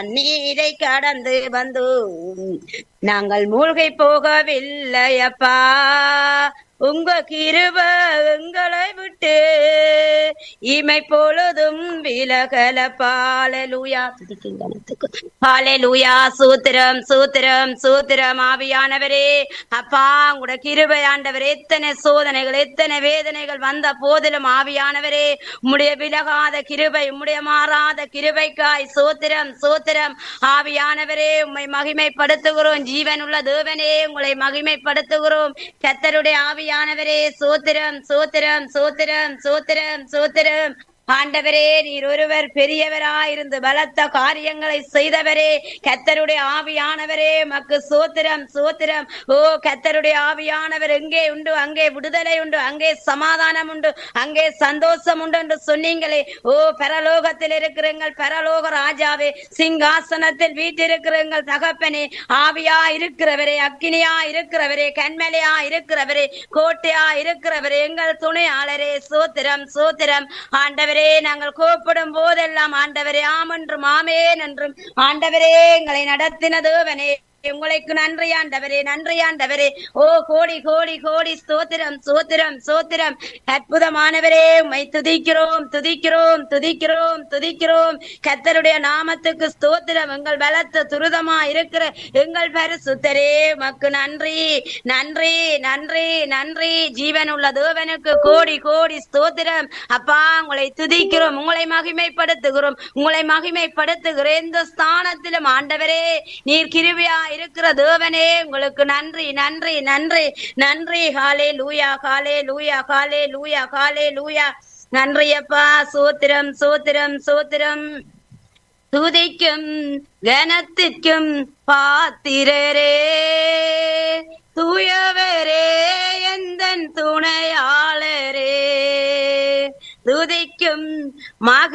நீரை கடந்து வந்தோம் நாங்கள் மூழ்கி போகவில்லையப்பா உங்க கிருப எங்களை விட்டு இமை பொழுதும் விலகலப்பாலூயா ஹalleluya சூத்திரம் சூத்திரம் சூத்திரம் ஆவியானவரே அப்பா உங்களோட கிருபை ஆண்டவரே எத்தனை சோதனைகள் எத்தனை வேதனைகள் வந்த போதிலும் ஆவியானவரே உம்முடைய விலகாத கிருபை உம்முடைய மாறாத கிருபைக்காய் சோத்திரம் சோத்திரம் ஆவியானவரே உம்மை மகிமைப்படுத்துகிறோம் ஜீவனுள்ள தேவனே உங்களை மகிமைப்படுத்துகிறோம் கத்தருடைய ஆவியானவரே சோத்திரம் சோத்திரம் சோத்திரம் சோத்திரம் சோத்திரம் ஆண்டவரே நீர் ஒருவர் பெரியவராயிருந்து பலத்த காரியங்களை செய்தவரே கத்தருடைய ஆவியானவரே மக்கு சோத்திரம் சோத்திரம் ஓ கத்தருடைய ஆவியானவர் எங்கே உண்டு அங்கே விடுதலை உண்டு அங்கே சமாதானம் உண்டு அங்கே சந்தோஷம் உண்டு என்று சொன்னீங்களே ஓ பரலோகத்தில் இருக்கிறங்கள் பரலோக ராஜாவே சிங்காசனத்தில் வீட்டிருக்கிறங்கள் தகப்பனே ஆவியா இருக்கிறவரே அக்கினியா இருக்கிறவரே கண்மலையா இருக்கிறவரே கோட்டையா இருக்கிறவரே எங்கள் துணையாளரே சோத்திரம் சோத்திரம் ஆண்டவரே நாங்கள் கூப்பிடும் போதெல்லாம் ஆண்டவரே ஆம் என்றும் ஆமேன் என்றும் ஆண்டவரே எங்களை நடத்தின தேவனே உங்களுக்கு நன்றி ஆண்டவரே நன்றி ஆண்டவரே ஓ கோடி கோடி கோடி ஸ்தோத்திரம் சோத்திரம் சோத்திரம் அற்புதமானவரே உம்மை துதிக்கிறோம் துதிக்கிறோம் துதிக்கிறோம் துதிக்கிறோம் கத்தருடைய நாமத்துக்கு ஸ்தோத்திரம் எங்கள் பலத்த துரிதமா இருக்கிற எங்கள் பரிசுத்தரே உமக்கு நன்றி நன்றி நன்றி நன்றி ஜீவன் உள்ள தேவனுக்கு கோடி கோடி ஸ்தோத்திரம் அப்பா உங்களை துதிக்கிறோம் உங்களை மகிமைப்படுத்துகிறோம் உங்களை மகிமைப்படுத்துகிற எந்த ஸ்தானத்திலும் ஆண்டவரே நீர் கிருபியா இருக்கிற தேவனே உங்களுக்கு நன்றி நன்றி நன்றி நன்றி காலே லூயா காலே லூயா காலே லூயா காலே லூயா நன்றி அப்பா சோத்திரம் சோத்திரம் சோத்திரம் துதிக்கும் கனத்திற்கும் பாத்திரரே தூயவரே எந்தன் துணையாளரே துதிக்கும் மக